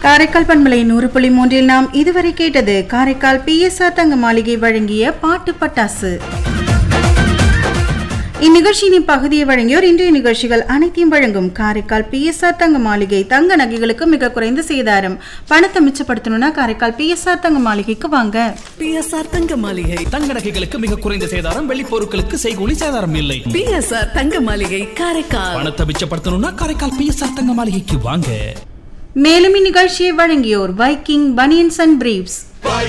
காரைக்கால் பண்பலை நூறு புள்ளி மூன்றில் நாம் இதுவரை கேட்டது காரைக்கால் பிஎஸ்ஆர் தங்க மாளிகை வழங்கிய பாட்டு பட்டாசு இந்நிகழ்ச்சியின் பகுதியை வழங்கியோர் இன்றைய நிகழ்ச்சிகள் அனைத்தையும் வழங்கும் காரைக்கால் பிஎஸ்ஆர் தங்க மாளிகை தங்க நகைகளுக்கு மிக குறைந்த சேதாரம் பணத்தை மிச்சப்படுத்தணும்னா காரைக்கால் பிஎஸ்ஆர் தங்க மாளிகைக்கு வாங்க பிஎஸ்ஆர் தங்க மாளிகை தங்க நகைகளுக்கு மிக குறைந்த சேதாரம் வெள்ளி பொருட்களுக்கு செய்கூலி சேதாரம் இல்லை பிஎஸ்ஆர் தங்க மாளிகை காரைக்கால் பணத்தை மிச்சப்படுத்தணும்னா காரைக்கால் பிஎஸ்ஆர் தங்க மாளிகைக்கு வாங்க மேலும் இந்நிகழ்ச்சியை வழங்கியோர் வைக்கிங் பனியன்ஸ் அண்ட் பிரீவ்ஸ்